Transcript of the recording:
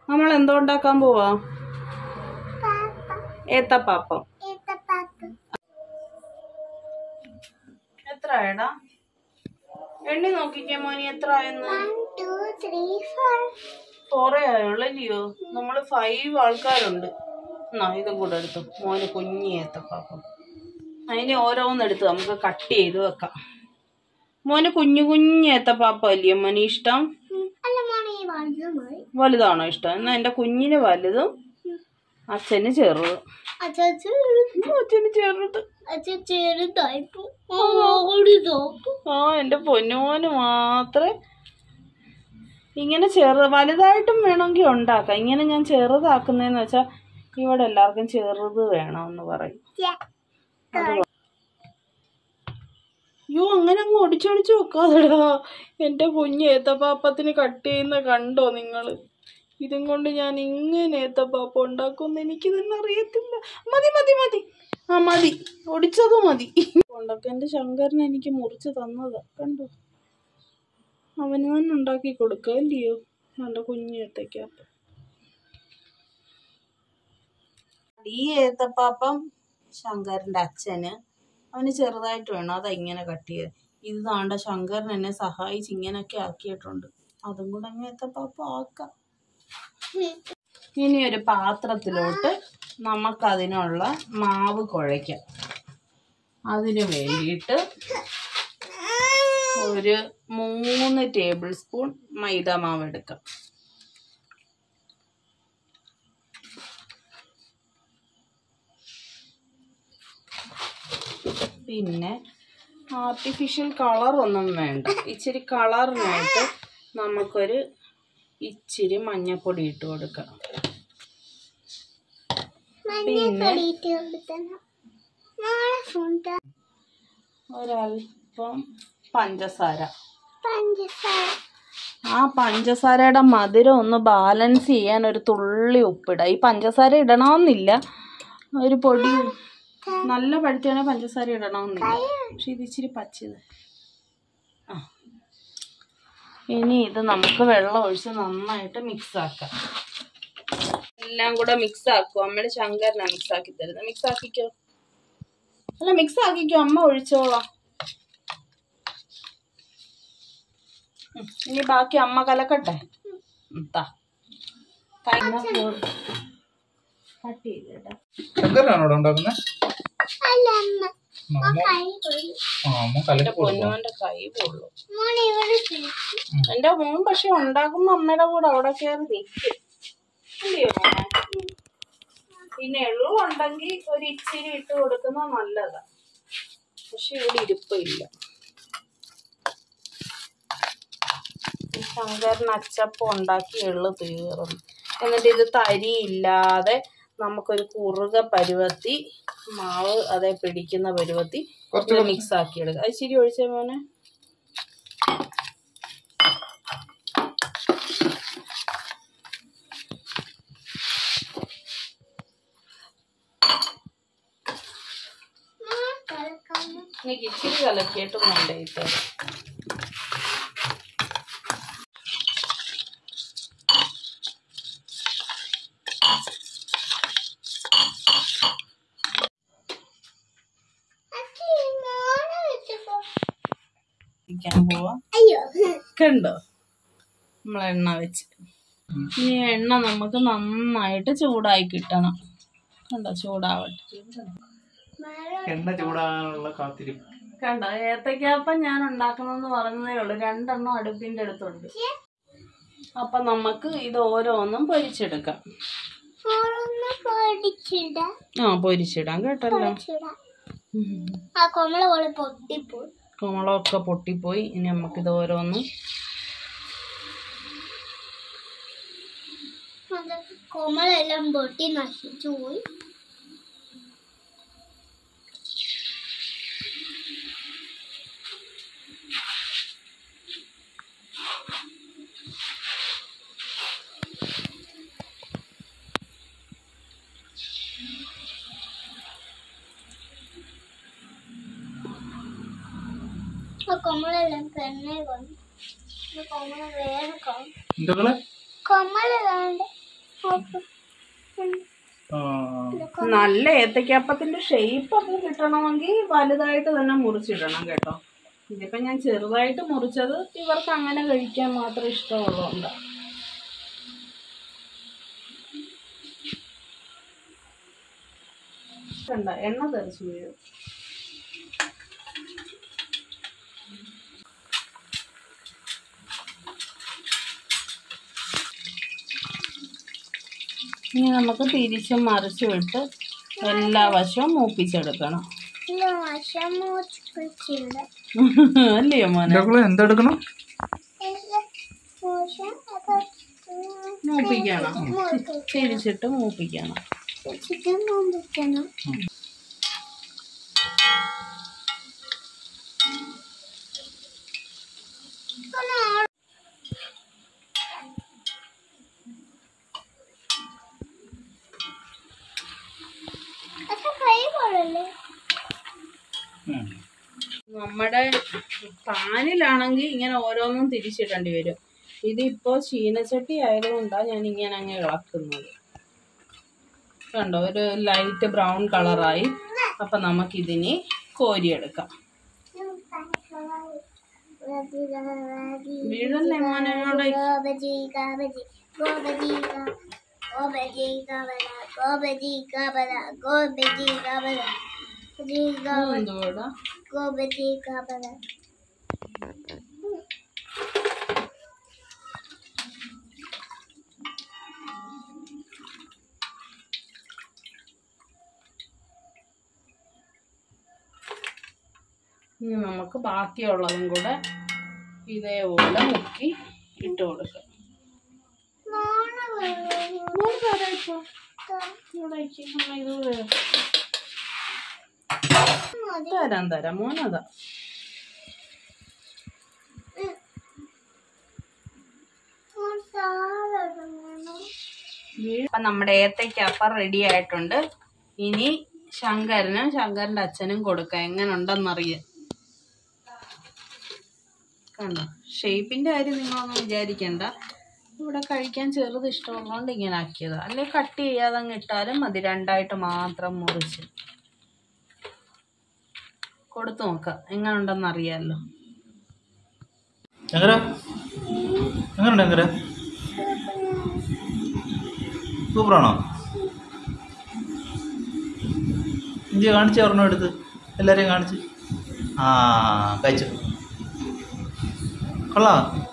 നമ്മൾ എന്തോ ഉണ്ടാക്കാൻ പോവാ ഏത്തപ്പാപ്പം എത്ര ആയടാ എണ്ണി നോക്കിക്കേ മോനി എത്ര ആയെന്ന് ഫോറേ ആയുള്ളല്ലയോ നമ്മള് ഫൈവ് ആൾക്കാരുണ്ട് എന്നാ ഇതും കൂടെ എടുത്തു മോന് കുഞ്ഞി ഏത്തപ്പാപ്പം അതിന് ഓരോന്നെടുത്ത് നമുക്ക് കട്ട് ചെയ്ത് വെക്കാം മോന് കുഞ്ഞു കുഞ്ഞു ഏത്തപ്പാപ്പം അല്ലയോ മോന് ഇഷ്ടം വലുതാണോ ഇഷ്ടം എന്നാ എന്റെ കുഞ്ഞിന് വലുതും അച്ഛന് ചെറുത് അച്ഛന് ചെറുത് ആ എന്റെ പൊന്നുമോന് മാത്രമേ ഇങ്ങനെ ചെറു വലുതായിട്ടും വേണമെങ്കിൽ ഉണ്ടാക്കാം ഇങ്ങനെ ഞാൻ ചെറുതാക്കുന്നതെന്ന് വെച്ചാൽ ഇവിടെ എല്ലാവർക്കും ചെറുത് വേണമെന്ന് പറയും അയ്യോ അങ്ങനെ അങ്ങ് ഒടിച്ചൊടിച്ച് വെക്കാതെടാ എൻ്റെ കുഞ്ഞ് ഏത്തപ്പാപ്പത്തിന് കട്ട് ചെയ്യുന്ന കണ്ടോ നിങ്ങൾ ഇതും കൊണ്ട് ഞാൻ ഇങ്ങനെ ഏത്തപ്പാപ്പ ഉണ്ടാക്കുമെന്ന് എനിക്ക് തന്നെ അറിയത്തില്ല മതി മതി മതി ആ മതി ഒടിച്ചത് മതി ഉണ്ടാക്കി എൻ്റെ ശങ്കരൻ എനിക്ക് മുറിച്ച് തന്നതാ കണ്ടോ അവന് തന്നെ ഉണ്ടാക്കി കൊടുക്കുക അല്ലയോ എൻ്റെ കുഞ്ഞ് ഏത്തക്കാപ്പം ഈ ഏത്തപ്പാപ്പം ശങ്കരൻ്റെ അച്ഛന് അവന് ചെറുതായിട്ട് വേണം അതാ ഇങ്ങനെ കട്ട് ചെയ്ത് ഇത് താണ്ട ശങ്കരൻ എന്നെ സഹായിച്ച് ഇങ്ങനെയൊക്കെ ആക്കിയിട്ടുണ്ട് അതും കൂടെ അങ്ങ് ഏത്തപ്പാപ്പം ആക്കാം ഇനി ഒരു പാത്രത്തിലോട്ട് നമുക്കതിനുള്ള മാവ് കുഴയ്ക്കാം അതിന് വേണ്ടിയിട്ട് ഒരു മൂന്ന് ടേബിൾ സ്പൂൺ മൈദ മാവ് എടുക്കാം പിന്നെ ആർട്ടിഫിഷ്യൽ കളറൊന്നും വേണ്ട ഇച്ചിരി കളറിനായിട്ട് നമുക്കൊരു ഇച്ചിരി മഞ്ഞപ്പൊടി ഇട്ട് കൊടുക്കാം പിന്നെ ഒരൽപ്പം പഞ്ചസാര ആ പഞ്ചസാരയുടെ മധുരം ഒന്ന് ബാലൻസ് ചെയ്യാൻ ഒരു തുള്ളി ഉപ്പിടുക ഈ പഞ്ചസാര ഇടണമെന്നില്ല ഒരു പൊടി നല്ല പഴുത്താണെങ്കിൽ പഞ്ചസാര ഇടണമെന്നില്ല പക്ഷെ ഇത് ഇച്ചിരി പച്ചത് ആ ഇനി ഇത് നമുക്ക് വെള്ളം ഒഴിച്ച് നന്നായിട്ട് മിക്സ് ആക്കാം എല്ലാം കൂടെ മിക്സ് ആക്കും അമ്മയുടെ ശങ്കരനാ മിക്സ് ആക്കി തരുന്നത് മിക്സ് ആക്കിക്കോ അല്ല മിക്സ് ആക്കിക്കോ അമ്മ ഒഴിച്ചോളാം ഉം, ഇനി ബാക്കി അമ്മ കലക്കട്ടെ ഉം, താ കൈമ കട്ട് ചെയ്തിടാം ശങ്കരനാണോ ഇവിടെ ഉണ്ടാക്കുന്നത് ആ അമ്മ കലക്കി കൊടുക്കും പൊന്നുവന്റെ കൈ പൊള്ളു എന്റെ മോൻ പക്ഷെ ഉണ്ടാക്കുമ്പോ അമ്മയുടെ കൂടെ അവിടെ കയറി നിൽക്കും ഇല്ലയോ മോനെ? പിന്നെ എള്ളുണ്ടെങ്കിൽ ഒരു ഇച്ചിരി ഇട്ട് കൊടുക്കുന്നത് നല്ലതാ പക്ഷെ ഇവിടെ ഇരിപ്പില്ല ഈ ശങ്കരൻ അച്ചപ്പം ഉണ്ടാക്കി എള്ള് തീർന്നു എന്നിട്ട് ഇത് തരിയില്ലാതെ നമുക്കൊരു കുറുക പരുവത്തി മാവ് അതേ പിടിക്കുന്ന പരുവത്തി കുറച്ച് മിക്സ് ആക്കി എടുക്കുക അത് ശരി ഒഴിച്ചേ മോനെ എനിക്ക് ഇച്ചിരി കലക്കിയിട്ടും വേണ്ട ഇത് ഇരിക്കാൻ പോവാ കണ്ടോ നമ്മൾ എണ്ണ വെച്ച് ഈ എണ്ണ നമുക്ക് നന്നായിട്ട് ചൂടായി കിട്ടണം കണ്ടോ ചൂടാവട്ടെ എണ്ണ ചൂടാകാനുള്ള കാത്തിരിപ്പ് കണ്ടോ ഏത്തക്കാപ്പം ഞാൻ ഉണ്ടാക്കണമെന്ന് പറഞ്ഞതേ ഉള്ളൂ രണ്ടെണ്ണം അടുപ്പിന്റെ അടുത്തുണ്ട് അപ്പൊ നമുക്ക് ഇത് ഓരോന്നും പൊരിച്ചെടുക്കാം ആ പൊരിച്ചിടാം കേട്ടല്ലോ ഉം. ആ കൊമള പോലെ പൊട്ടിപ്പോയി കുമളമൊക്കെ പൊട്ടിപ്പോയി ഇനി നമുക്കിത് ഓരോന്നും അത് കൊമളെല്ലാം പൊട്ടി നശിച്ചു പോയി ആ കൊമളെല്ലാം തന്നെ വന്നു കൊമള വേറെ കാണും എന്തൊക്കെ കൊമള വേണ്ട ആ നല്ല ഏത്തയ്ക്കാപ്പത്തിന്റെ ഷേപ്പ് ഒക്കെ കിട്ടണമെങ്കിൽ വലുതായിട്ട് തന്നെ മുറിച്ചിടണം കേട്ടോ ഇതിപ്പോ ഞാൻ ചെറുതായിട്ട് മുറിച്ചത് ഇവർക്ക് അങ്ങനെ കഴിക്കാൻ മാത്രം ഇഷ്ടമുള്ളതുകൊണ്ട് കണ്ട എണ്ണ തെറിച്ചു വീഴും ഇനി നമുക്ക് തിരിച്ചും മറിച്ചും ഇട്ട് എല്ലാ വശവും മൂപ്പിച്ചെടുക്കണം ഇല്ല വശം മൂച്ചിട്ടുണ്ട് അല്ലയോ മോനെ ഇതൊക്കെ എന്തെടുക്കണം മോശം ഒക്കെ മൂപ്പിക്കണം തിരിച്ചിട്ട് മൂപ്പിക്കണം വെച്ചിട്ട് നോമ്പിക്കണം കൈ പോലല്ലേ ഉം. നമ്മുടെ പാനിലാണെങ്കിൽ ഇങ്ങനെ ഓരോന്നും തിരിച്ചിടേണ്ടി വരും ഇതിപ്പോ ചീനച്ചട്ടി ആയതുകൊണ്ടാണ് ഞാൻ ഇങ്ങനെ അങ്ങ് ഇളക്കുന്നത് കണ്ടോ ഒരു ലൈറ്റ് ബ്രൗൺ കളറായി അപ്പൊ നമുക്കിതിനെ കോരിയെടുക്കാം വീഴല്ലേ മോനെ അവിടെ ഗോപജി ഗാപജി ഗോപജി ഗോപജി ഗാബല ഗോപജി ഗാബല ഗോപജി ഗാബല ഗോപജി ഗാബല എന്തുവാടാ ഗോപജി ഗാബല ഇനി നമുക്ക് ബാക്കിയുള്ളതും കൂടെ ഇതേപോലെ മുക്കി ഇട്ട് കൊടുക്കാം ഇവിടെ വെച്ച് അമ്മ ഇതുകൂടെ തരാം തരാം മോനതാ അപ്പൊ നമ്മുടെ ഏത്തയ്ക്കപ്പം റെഡി ആയിട്ടുണ്ട് ഇനി ശങ്കരനും ശങ്കരന്റെ അച്ഛനും കൊടുക്കാം എങ്ങനെ ഉണ്ടെന്നറിയാം കണ്ടോ ഷേപ്പിന്റെ കാര്യം നിങ്ങളൊന്നും വിചാരിക്കണ്ട ഇവിടെ കഴിക്കാൻ ചെറുത് ഇഷ്ടമുള്ളതുകൊണ്ട് ഇങ്ങനെ ആക്കിയത് അല്ലെ കട്ട് ചെയ്യാതെ അങ്ങ് ഇട്ടാലും മതി രണ്ടായിട്ട് മാത്രം മുറിച്ച് കൊടുത്തു നോക്കാം എങ്ങനെ ഉണ്ടെന്ന് അറിയാമല്ലോ എങ്ങനെ എങ്ങനെയുണ്ട് എങ്ങനെ സൂപ്പറാണോ ഇന്ത്യ കാണിച്ച് ഒരെണ്ണം എടുത്ത് എല്ലാവരെയും കാണിച്ച് ആ കഴിച്ചു കൊള്ളാം